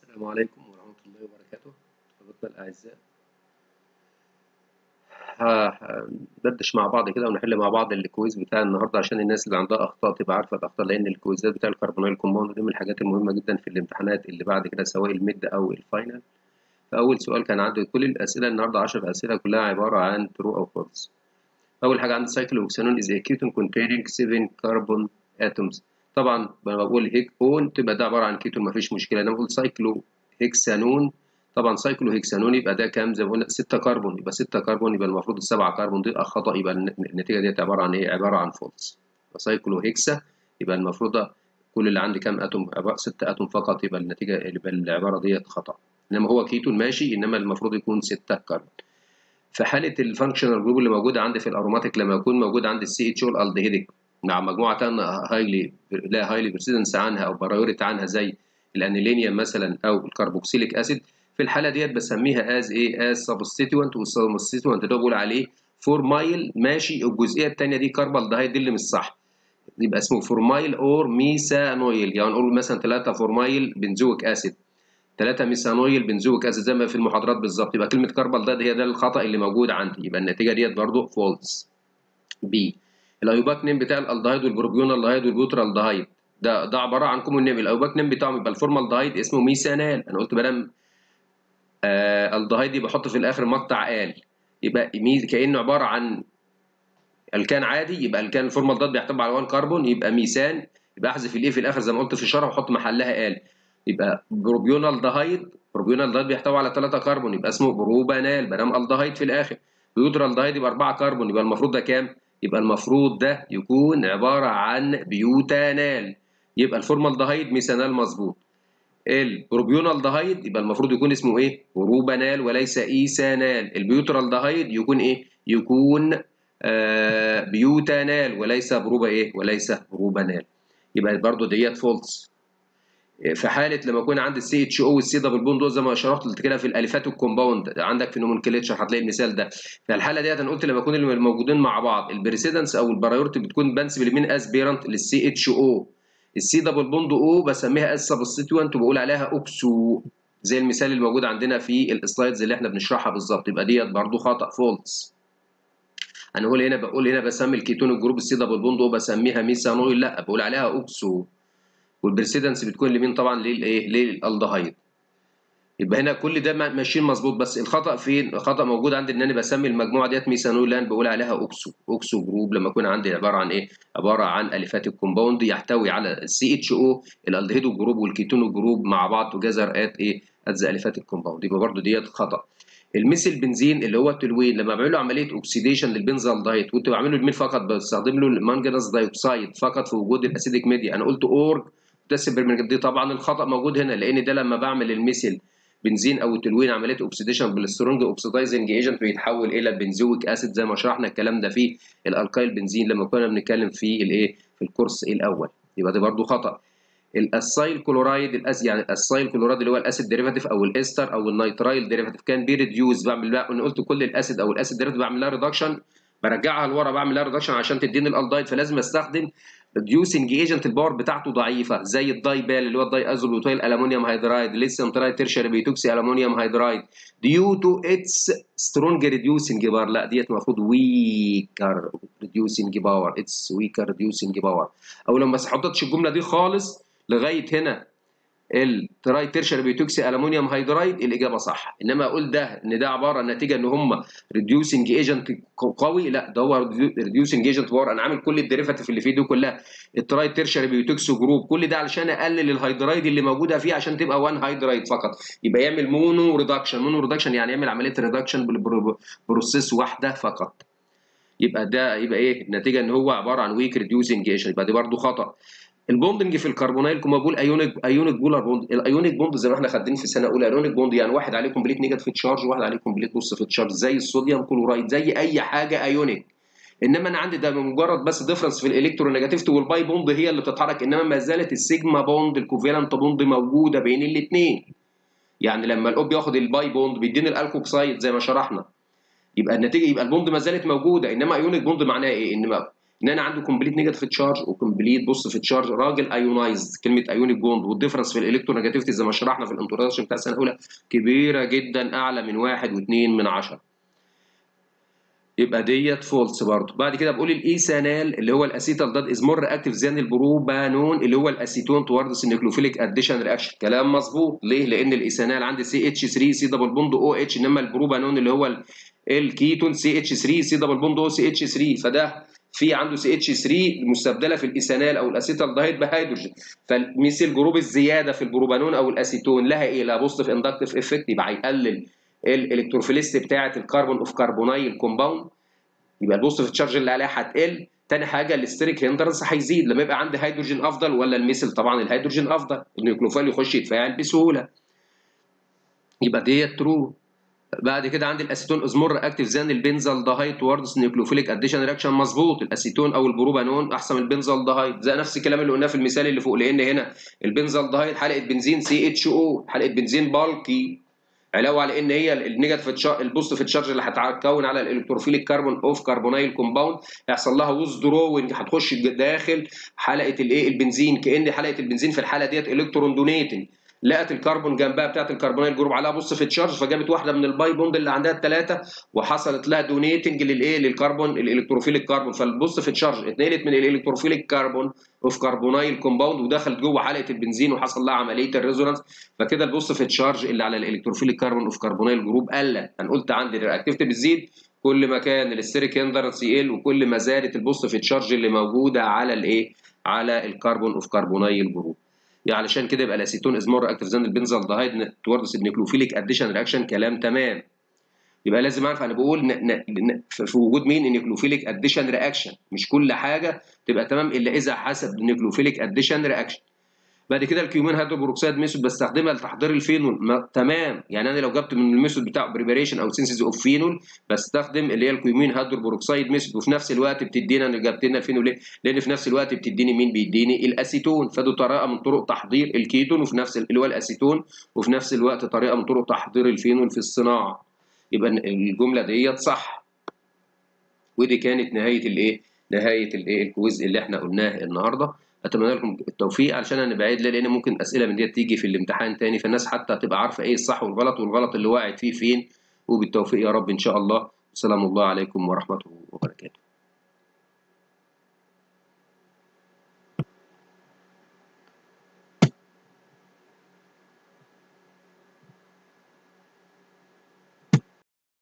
السلام عليكم ورحمة الله وبركاته حضراتنا الأعزاء هندردش مع بعض كده ونحل مع بعض الكويز بتاع النهارده عشان الناس اللي عندها أخطاء تبقى عارفة الأخطاء لأن الكويزات بتاع الكربونايل كومباوند دي من الحاجات المهمة جدا في الامتحانات اللي بعد كده سواء الميد أو الفاينل فأول سؤال كان عندي كل الأسئلة النهارده 10 أسئلة كلها عبارة عن true أو false أول حاجة عندي cyclohexanone is a ketone containing 7 carbon atoms طبعا لما بقول هيك اون تبقى ده عباره عن كيتون مفيش مشكله لما بقول سايكلو هيكسانون طبعا سايكلو هيكسانون يبقى ده كام زي ما قلنا 6 كربون يبقى 6 كربون يبقى المفروض السبعه كربون دي خطا يبقى النتيجه ديت عباره عن ايه عباره عن فولس سايكلو هيكسا يبقى المفروض كل اللي عندي كام اتوم 6 اتوم فقط يبقى النتيجه يبقى العباره ديت خطا انما هو كيتون ماشي انما المفروض يكون 6 كربون في حاله الفانكشنال جروب اللي موجوده عندي في الاروماتيك لما يكون موجود عندي السي اتش او الالدهيديك مع مجموعه تانية هايلي لا هايلي بريسيدنس عنها او برايورتي عنها زي الانيلينيوم مثلا او الكربوكسيليك اسيد في الحاله ديت بسميها از ايه از سبستيتوينت والسبستيتوينت ده بقول عليه فورمايل ماشي الجزئيه الثانيه دي كربالدهيد دي اللي مش صح يبقى اسمه فورمايل اور ميثانويل يعني نقول مثلا 3 فورمايل بنزويك اسيد 3 ميثانويل بنزويك اسيد زي ما في المحاضرات بالظبط يبقى كلمه كربالدهيد هي ده الخطا اللي موجود عندي يبقى النتيجه ديت برضو فولس بي الايوباك نيم بتاع الالدهيد والبروبيون الدهيد والبيوترال الدهيد ده ده عباره عن كومون نيم الايوباك نيم بتاعهم يبقى الفورمال دهيد اسمه ميثانال انا قلت بدل آه الدهيد يبقى احط في الاخر مقطع ال يبقى مي كانه عباره عن الكان عادي يبقى الكان الفورمال دهيد بيحتوي على 1 كربون يبقى ميثان يبقى احذف الايه في الاخر زي ما قلت في الشرح واحط محلها ال يبقى بروبيونال دهيد بروبيونال دهيد بيحتوي على 3 كربون يبقى اسمه بروبانال بدل الدهيد في الاخر بيوترال دهيد يبقى 4 كربون يبقى المفروض ده كام؟ يبقى المفروض ده يكون عبارة عن بيوتانال يبقى الفورمالدهيد ميثانال مظبوط البروبيونال دهيد يبقى المفروض يكون اسمه ايه بروبانال وليس ايثانال البيوترال دهيد يكون ايه يكون آه بيوتانال وليس بروبا ايه وليس بروبانال يبقى برضو ديت فولس في حاله لما يكون عندي السي اتش او والسي دبل بوند زي ما شرحت كده في الالفات الكومباوند عندك في نومنكليتشر هتلاقي المثال ده في الحاله ديت انا قلت لما يكون الموجودين مع بعض البريسيدنس او البرايورتي بتكون بنسب لمين از بيرنت للسي اتش او السي دبل بوند او بسميها از سبستيتوينت وبقول عليها اوكسو زي المثال اللي موجود عندنا في السلايدز اللي احنا بنشرحها بالظبط يبقى ديت برضو خطا فولس انا هقول هنا بقول هنا بسمي الكيتون الجروب السي دبل بوند او بسميها ميثانويل لا بقول عليها اوكسو والبريسيدنس بتكون لمين طبعا للايه للالدهيد يبقى هنا كل ده ماشيين مظبوط بس الخطا فين الخطا موجود عندي ان انا بسمي المجموعه ديت ميثانول لان بقول عليها اوكسو اوكسو جروب لما يكون عندي عباره عن ايه عباره عن الفات الكومباوند يحتوي على السي اتش او الالدهيد جروب والكيتون جروب مع بعض توجذر ات ايه ات الفات الكومباوند يبقى برده ديت خطا الميثيل بنزين اللي هو التلوين لما بعمل له عمليه اوكسيديشن للبنزالدهيد كنت بعمل له لمين فقط بستخدم له المانجنس دايوكسيد فقط في وجود الاسيديك ميديا انا قلت اورج بوتاسيوم بيرمنجانات دي طبعا الخطا موجود هنا لان ده لما بعمل الميثيل بنزين او التلوين عمليه اوكسيديشن بالسترونج اوكسيدايزنج ايجنت بيتحول الى بنزويك اسيد زي ما شرحنا الكلام ده في الالكايل بنزين لما كنا بنتكلم في الايه في الكورس الاول يبقى ده برده خطا الاسايل كلورايد الأس يعني الاسايل كلورايد اللي هو الاسيد ديريفاتيف او الاستر او النيترايل ديريفاتيف كان بيريديوز بعمل بقى انا قلت كل الاسيد او الاسيد ديريفاتيف بعمل لها ريدكشن برجعها لورا بعمل لها ريدكشن عشان تديني الالدايد فلازم استخدم ريديوسنج ايجنت الباور بتاعته ضعيفه زي الداي بال اللي هو الداي ازولوتيل الومنيوم هيدرايد ليثيوم تراي تيرشري بيتوكسي الومنيوم هيدرايد ديو تو اتس سترونج ريديوسنج باور لا ديت المفروض ويكر ريديوسنج باور اتس ويكر ريديوسنج باور او لو ما حطيتش الجمله دي خالص لغايه هنا التراي تيرشري بيتوكسي الومنيوم هيدرايد الاجابه صح انما اقول ده ان ده عباره عن نتيجه ان هم ريديوسنج ايجنت قوي لا ده هو ريديوسنج ايجنت باور انا عامل كل الديريفاتيف اللي فيه دي كلها التراي تيرشري بيتوكسي جروب كل ده علشان اقلل الهيدرايد اللي موجوده فيه عشان تبقى 1 هيدرايد فقط يبقى يعمل مونو ريدكشن مونو ريدكشن يعني يعمل عمليه ريدكشن بروسيس واحده فقط يبقى ده يبقى ايه النتيجه ان هو عباره عن ويك ريديوسنج ايجنت يبقى دي برده خطا البوندنج في الكربونايل كما بقول ايونيك ايونيك بولار بوند الايونيك بوند زي ما احنا خدين في سنه اولى ايونيك بوند يعني واحد عليه كومبليت نيجاتيف تشارج وواحد عليه كومبليت بوزيتيف تشارج زي الصوديوم كلورايد زي اي حاجه ايونيك انما انا عندي ده مجرد بس ديفرنس في الالكترونيجاتيفيتي والباي بوند هي اللي بتتحرك انما ما زالت السيجما بوند الكوفالنت بوند موجوده بين الاثنين يعني لما الاوب ياخد الباي بوند بيديني الالكوكسايد زي ما شرحنا يبقى النتيجه يبقى البوند ما زالت موجوده انما ايونيك بوند معناها ايه ان ان انا عندي كومبليت نيجاتيف تشارج وكومبليت بوزيتيف تشارج راجل ايونايزد كلمه ايونيك بوند والديفرنس في الالكترونيجاتيفيتي زي ما شرحنا في الانترودكشن بتاع السنه الاولى كبيره جدا اعلى من واحد واثنين من عشرة يبقى ديت فولس برضه بعد كده بقول الايثانال اللي هو الاسيتال داد از مور اكتف زان البروبانون اللي هو الاسيتون توردس النيكلوفيليك اديشن رياكشن كلام مظبوط ليه لان الايثانال عندي سي اتش 3 سي دبل بوند او اتش انما البروبانون اللي هو الكيتون سي اتش 3 سي دبل بوند او سي اتش 3 فده في عنده سي اتش 3 مستبدله في الايثانال او الاسيتال دايد بهيدروجين فمثل جروب الزياده في البروبانون او الاسيتون لها ايه؟ لها بوزيتيف اندكتيف افكت يبقى هيقلل الالكتروفيليست بتاعه الكربون اوف كربونايل كومباوند يبقى البوزيتيف تشارج اللي عليها هتقل تاني حاجه الاستريك هندرنس هيزيد لما يبقى عندي هيدروجين افضل ولا الميثل طبعا الهيدروجين افضل النيوكلوفيل يخش يتفاعل بسهوله يبقى ديت ترو بعد كده عندي الاسيتون از مور اكتف زان البنزال داهايد توردز نيوكلوفيليك اديشن رياكشن مظبوط الاسيتون او البروبانون احسن من البنزال داهايد زي نفس الكلام اللي قلناه في المثال اللي فوق لان هنا البنزال داهايد حلقه بنزين سي اتش او حلقه بنزين بالكي علاوه على ان هي النيجاتيف البوزيتيف تشارج اللي هتتكون على الالكتروفيليك كربون اوف كربونايل كومباوند هيحصل لها ويزدروينج هتخش داخل حلقه الايه البنزين كان حلقه البنزين في الحاله ديت الكترون دونيتنج لقت الكربون جنبها بتاعت الكربونيل جروب عليها بص في تشارج فجابت واحده من الباي بوند اللي عندها الثلاثه وحصلت لها دونيتنج للايه للكربون الالكتروفيليك كربون فالبص في تشارج اتنقلت من الالكتروفيليك كربون اوف كربونايل كومباوند ودخلت جوه حلقه البنزين وحصل لها عمليه الريزونانس فكده البص في تشارج اللي على الالكتروفيليك كربون اوف كربونيل جروب قل انا قلت عندي الرياكتيفيتي بتزيد كل ما كان الاستيريك هندرنس يقل وكل ما زادت البص في تشارج اللي موجوده على الايه على الكربون اوف كربونايل جروب يعني علشان كده يبقى الاسيتون از مور اكتف زان البنزال داهيد توردس النيكلوفيليك اديشن رياكشن كلام تمام يبقى لازم اعرف انا بقول ن... ن... في وجود مين النيكلوفيليك اديشن رياكشن مش كل حاجه تبقى تمام الا اذا حسب النيكلوفيليك اديشن رياكشن بعد كده الكيومين هيدروبروكسيد ميثود بستخدمها لتحضير الفينول ما... تمام يعني انا لو جبت من الميثود بتاع بريباريشن او سينسيز اوف فينول بستخدم اللي هي الكيومين هيدروبروكسيد ميثود وفي نفس الوقت بتدينا انا جبت لنا الفينول ليه؟ لان في نفس الوقت بتديني مين بيديني الاسيتون فدي طريقه من طرق تحضير الكيتون وفي نفس اللي هو الاسيتون وفي نفس الوقت طريقه من طرق تحضير الفينول في الصناعه يبقى الجمله ديت صح ودي كانت نهايه الايه نهايه الايه الكويز اللي احنا قلناه النهارده اتمنى لكم التوفيق علشان انا بعيد لان ممكن اسئله من ديت تيجي في الامتحان تاني فالناس حتى تبقى عارفه ايه الصح والغلط والغلط اللي واقعت فيه فين وبالتوفيق يا رب ان شاء الله سلام الله عليكم ورحمه الله